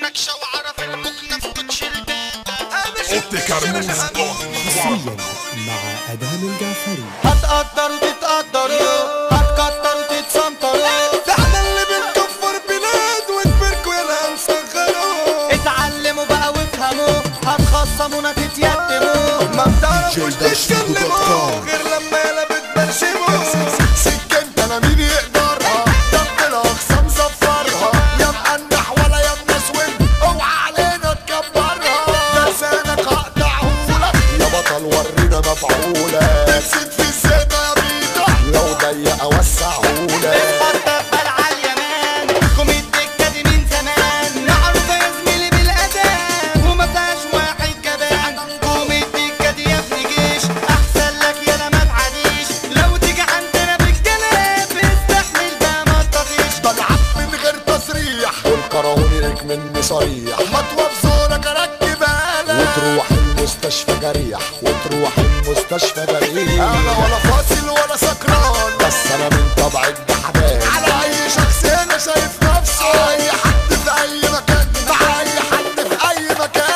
نكشة وعرف المكنة في كوتش البيت اوتيكار موز حصريا مع ادهم الجعفري هتقدروا تتقدروا هتكتروا تتسنطروا ده احنا اللي بنكفر بلاد وكبركوا يلا نصغروا اتعلموا بقى وافهموا هتخصمونا تتيتموا ما بتعرفوش تتكلموا غير لما يلا بتبرشموا سكنت انا مين يقدرها ضد الاقصى مزفرها يا مقنح ولا يا منسون اوعى علينا تكبرها لسانك هقطعهولك يا بطل ورينا مفعولة تمسك في الزينة يا بيضة لو ضيق اوسعهولك اتفضل على اليمان كوميد الدكة دي من زمان معروفة يا زميلي بالأداء وما فيهاش واحد جبان كوميد الدكة دي يا ابن جيش أحسن لك يا لا ما تعديش لو تيجي عندنا بالكلام استحمل ده ما تطيش بلعب من غير تصريح والكراهوني لك مني صريح مطوى في زورك اركب آلة وتروح المستشفى جريح وتروح المستشفى جريح انا ولا فاصل ولا سكران بس انا من طبع الدحبان على اي شخص هنا شايف نفسه اي حد في اي مكان مع اي حد في اي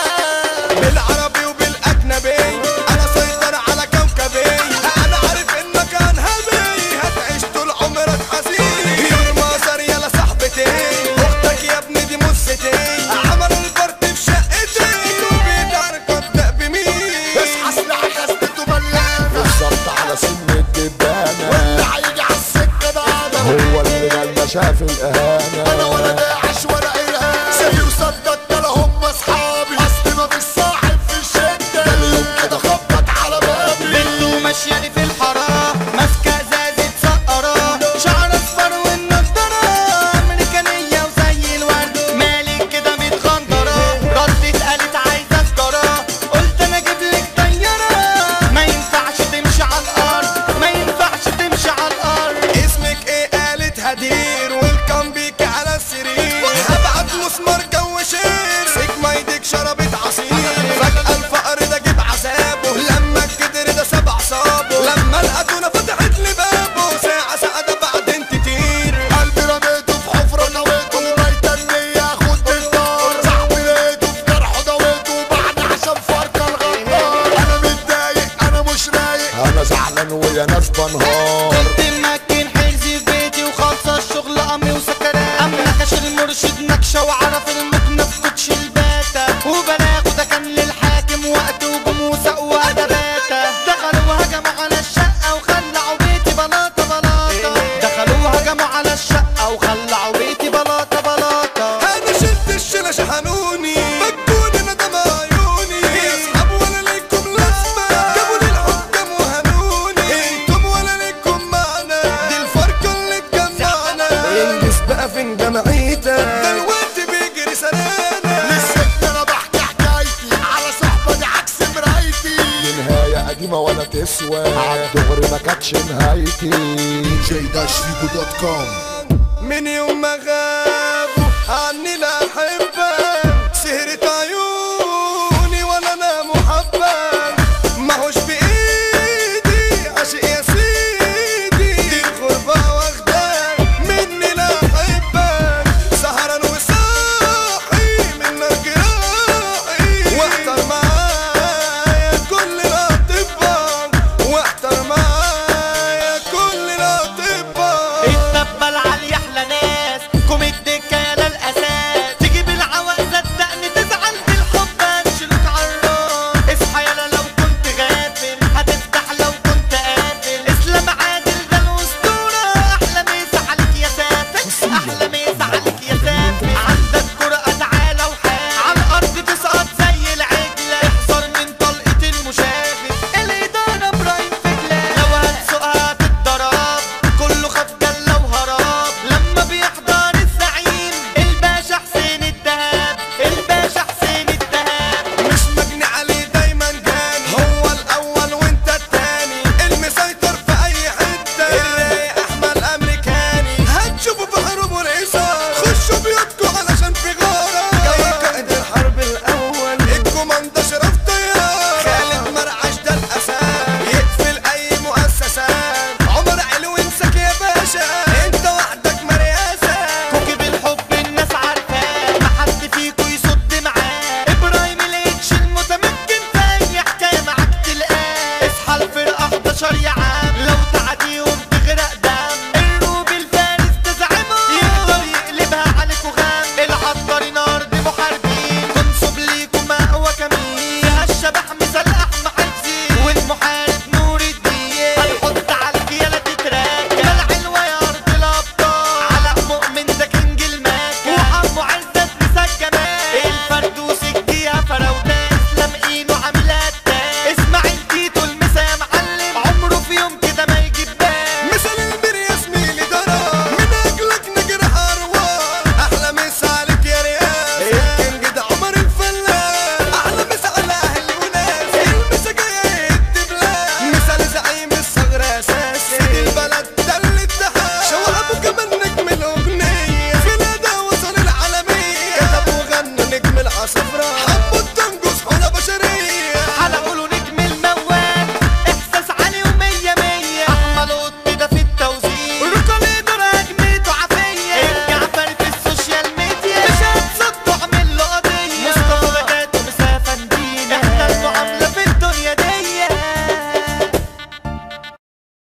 مكان بالعربي وبالأجنبي أنا سيطر على كوكبي أنا عارف إنك أنهبي هتعيش طول عمرك حزين يا مصر يلا صاحبتي أختك يا ابني دي مستي عملوا البارتي في شقتي وبيدارك أبدأ بمين اصحى سلاح خزنته مليانة بالظبط على سن الدبانة واللي هيجي على السكة ده أنا هو اللي جالنا شاف الإهانة أنا ولا داعش ولا إرهاب سير وصدق ده هم أصحابي أصل ما فيش صاحب في الشدة ده اليوم كده خبط على بابي بنته ماشية لي في الحارة ماسكة ازازة سقرة شعر اصفر والنضارة امريكانية وزي الورد مالك كده متخندرة ردت قالت عايزة سجارة قلت انا اجيب لك طيارة ما ينفعش تمشي على الارض ما ينفعش تمشي على الارض اسمك ايه قالت هدير والكم بيك على السرير هبعت مسمار جو شير سيجما ايدك شربت عصير فجأة الفقر ده جيب عذابه لما الكدر ده ساب اعصابه لما الاتونه فتحت لي بابه ساعة سعادة بعدين تطير قلبي رميته في حفرة نويته وميتة إني آخد بالدار صاحبي لقيته في جرحه دويته وبعد عشان فرقة الغدار أنا متضايق أنا مش رايق أنا زعلان ويا ناس بنهار كنت مكين حرزي في بيتي وخلص الشغل امي وسكران ام نكش المرشد نكشه وعرف المكنه في كوتش الباتا وبلاغه ده كان للحاكم وقت وجم وسقوا ادباتا دخلوا هجموا على الشقه وخلعوا بيتي بلاطه بلاطه دخلوا هجموا على الشقه وخلعوا بيتي بلاطه بلاطه انا شلت الشيله شحنوني فكوني ندم عيوني اصحاب ولا ليكم لازمه جابوا لي الحكام وهنوني انتم ولا ليكم معنى دي الفرقه اللي اتجمعنا انجز بقى فين جمعيتك دلوقتي بيجري سنانا للست أنا بحكي حكايتي على صحبة دي عكس مرايتي نهاية قديمة ولا تسوى عالدغري ما كانتش نهايتي جي داش فيجو دوت كوم من يوم ما غابوا عني لا